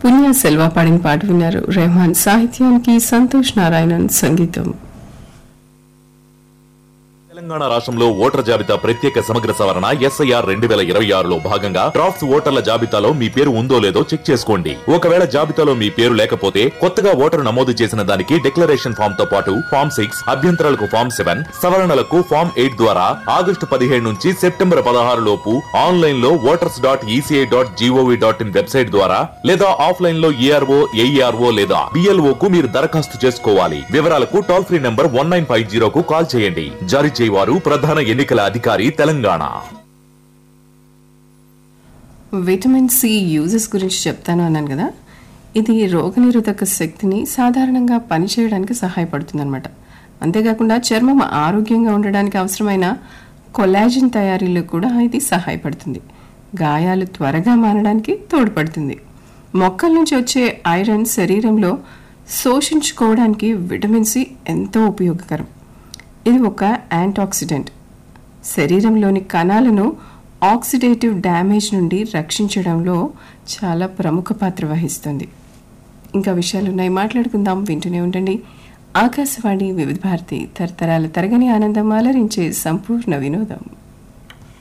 పుణ్య సెల్వా పాడిన పాట విన్నారు రెహమాన్ సాహిత్యానికి సంతోష్ నారాయణన్ సంగీతం తెలంగాణ రాష్ట్రంలో ఓటర్ జాబితా ప్రత్యేక సమగ్ర సవరణ ఎస్ఐఆర్ రెండు వేల ఇరవై ఆరులో భాగంగా డ్రాఫ్ట్స్ ఓటర్ల జాబితాలో మీ పేరు ఉందో లేదో చెక్ చేసుకోండి ఒకవేళ జాబితాలో మీ పేరు లేకపోతే కొత్తగా ఓటరు నమోదు చేసిన దానికి డిక్లరేషన్ ఫామ్ తో పాటు ఫామ్ సిక్స్ అభ్యంతరాలకు ఫామ్ సెవెన్ సవరణలకు ఫామ్ ఎయిట్ ద్వారా ఆగస్టు పదిహేడు నుంచి సెప్టెంబర్ పదహారు లోపు ఆన్లైన్ లో voters dot ECI dot GOV dot in website ద్వారా లేదా ఆఫ్లైన్ లో ఏఆర్ఓ ఏఈఆర్ఓ లేదా బిఎల్ఓ కు మీరు దరఖాస్తు చేసుకోవాలి వివరాలకు toll free number one nine five జీరోకు కాల్ చేయండి జారీ చేయవారు ప్రధాన ఎన్నికల అధికారి తెలంగాణ విటమిన్ సి యూజెస్ గురించి చెప్తాను అన్నాను కదా ఇది రోగనిరోధక శక్తిని సాధారణంగా పనిచేయడానికి సహాయపడుతుందన్నమాట అంతేకాకుండా చర్మం ఆరోగ్యంగా ఉండడానికి అవసరమైన కొలాజిన్ తయారీలో కూడా ఇది సహాయపడుతుంది గాయాలు త్వరగా మానడానికి తోడ్పడుతుంది మొక్కల నుంచి వచ్చే ఐరన్ శరీరంలో శోషించుకోవడానికి విటమిన్ సి ఎంతో ఉపయోగకరం ఇది ఒక యాంటాక్సిడెంట్ శరీరంలోని కణాలను ఆక్సిడేటివ్ డ్యామేజ్ నుండి రక్షించడంలో చాలా ప్రముఖ పాత్ర వహిస్తుంది ఇంకా విషయాలు ఉన్నాయి మాట్లాడుకుందాం వింటూనే ఉండండి ఆకాశవాణి వివిధ భారతి తరతరాల తరగని ఆనందం అలరించే సంపూర్ణ వినోదం